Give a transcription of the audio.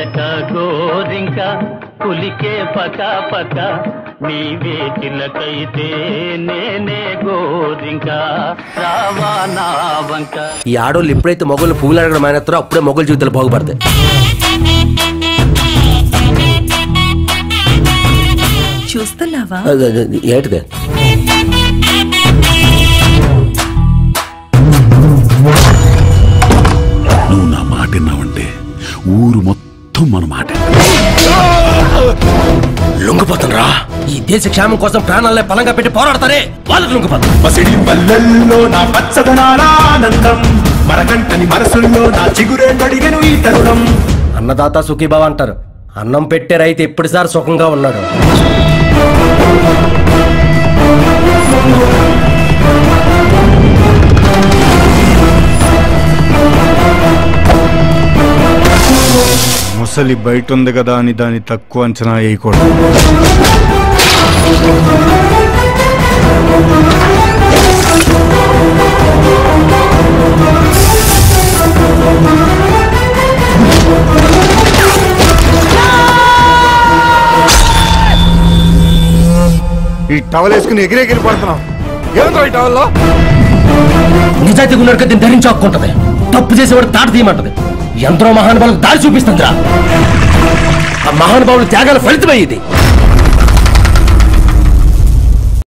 చిలక గోరింక పులికే పక పక నీవే చిలకైతే నేనే గోరింక రావా నా వంక ఈ ఆడోళ్ళు ఎప్పుడైతే మొగలు పువ్వులు అడగడం మానేస్తారో అప్పుడే మొగలు జీవితాలు బాగుపడతాయి చూస్తున్నావా అది- అది- అది ఏంటిది నువ్వు నా మాట విన్నావంటే ఊరు మొత్తం మన మాట లొంగిపోతుండ్రా ఈ దేశ క్షేమం కోసం ప్రాణాలనే పలంగా పెట్టి పోరాడతారే వాళ్ళకి లొంగిపోతారు పసిడి పల్లెల్లో నా పచ్చదనాల ఆనందం మరకంటని మనసుల్లో నా చిగురే నడిగను ఈ తరుణం అన్నదాత సుఖీభావ అంటారు అన్నం పెట్టే రైతు ఎప్పుడుసారి సుఖంగా ఉన్నాడు ముసలి బయట ఉంది కదా అని దాన్ని తక్కువ అంచనా వేయకూడదు ఈ టవల్ వేసుకుని ఎగిరెగిరి పడుతున్నాం ఏముందో ఈ టవల్లో నిజాయితీ ఉన్నట్టు దీన్ని ధరించి హక్కుంటది తప్పు చేసేవాడు తాట తీయమంటది ఎందరో మహానుభావులకు దారి చూపిస్తుందిరా ఆ మహానుభావులు త్యాగాల ఫలితమే ఇది